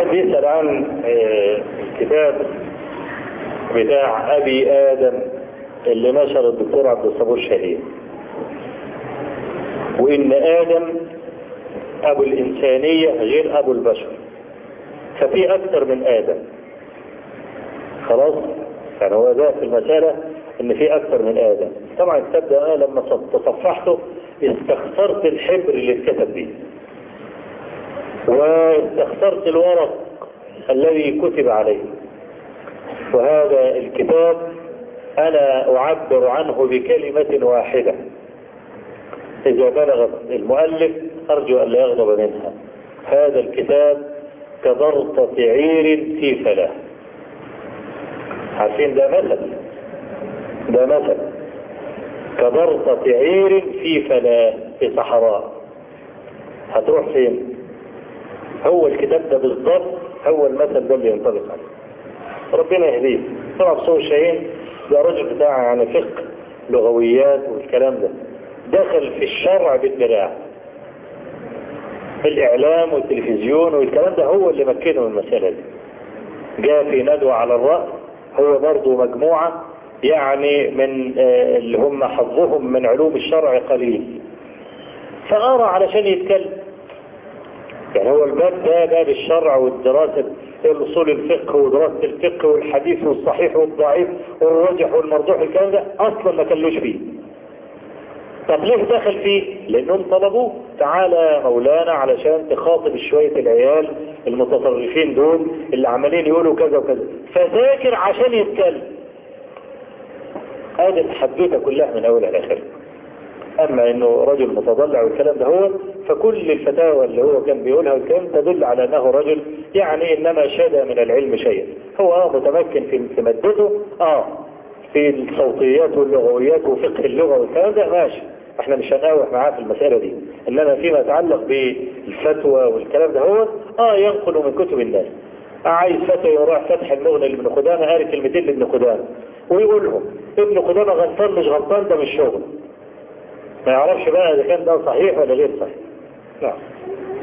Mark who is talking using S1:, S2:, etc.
S1: واحد بيسأل عن آه، الكتاب بتاع أبي آدم اللي نشر الدكتور عبد الصبور شهيد وإن آدم أبو الإنسانية غير أبو البشر ففي أكثر من آدم خلاص يعني هو ده في المسألة إن في أكثر من آدم طبعا الكتاب ده أنا لما تصفحته استخسرت الحبر اللي اتكتب بيه واستخسرت الورق الذي كتب عليه وهذا الكتاب أنا أعبر عنه بكلمة واحدة إذا بلغت المؤلف أرجو أن لا يغضب منها هذا الكتاب كضرطة عير في فلاة عارفين ده مثل ده مثل كضرطة عير في فلاة في صحراء هتروح فين هو الكتاب ده بالضبط هو المثل ده اللي ينطبق عليه ربنا يهديه طبعا صور شاهين ده راجل بتاع يعني فقه لغويات والكلام ده دخل في الشرع بالدراع الاعلام والتلفزيون والكلام ده هو اللي مكنه من المسألة دي جاء في ندوة على الرأس هو برضه مجموعة يعني من آه اللي هم حظهم من علوم الشرع قليل فأرى علشان يتكلم يعني هو الباب ده باب الشرع والدراسة الاصول الفقه ودراسة الفقه والحديث والصحيح والضعيف والراجح والمرجوح الكلام ده اصلا ما كلوش فيه طب ليه دخل فيه لانهم طلبوه تعالى يا مولانا علشان تخاطب شوية العيال المتطرفين دول اللي عمالين يقولوا كذا وكذا فذاكر عشان يتكلم هذه الحدوته كلها من اولها لاخرها اما انه رجل متضلع والكلام ده هو فكل الفتاوى اللي هو كان بيقولها والكلام تدل على انه رجل يعني انما شاد من العلم شيئا هو اه متمكن في في مادته اه في الصوتيات واللغويات وفقه اللغه والكلام ده ماشي احنا مش هنقاوح معاه في المسألة دي انما فيما يتعلق بالفتوى والكلام ده هو اه ينقل من كتب الناس عايز فتوى يروح فتح المغنى لابن قدامه قال كلمتين لابن قدامه ويقولهم ابن قدامه غلطان مش غلطان ده مش شغل ما يعرفش بقى اذا كان ده صحيح ولا غير صحيح نعم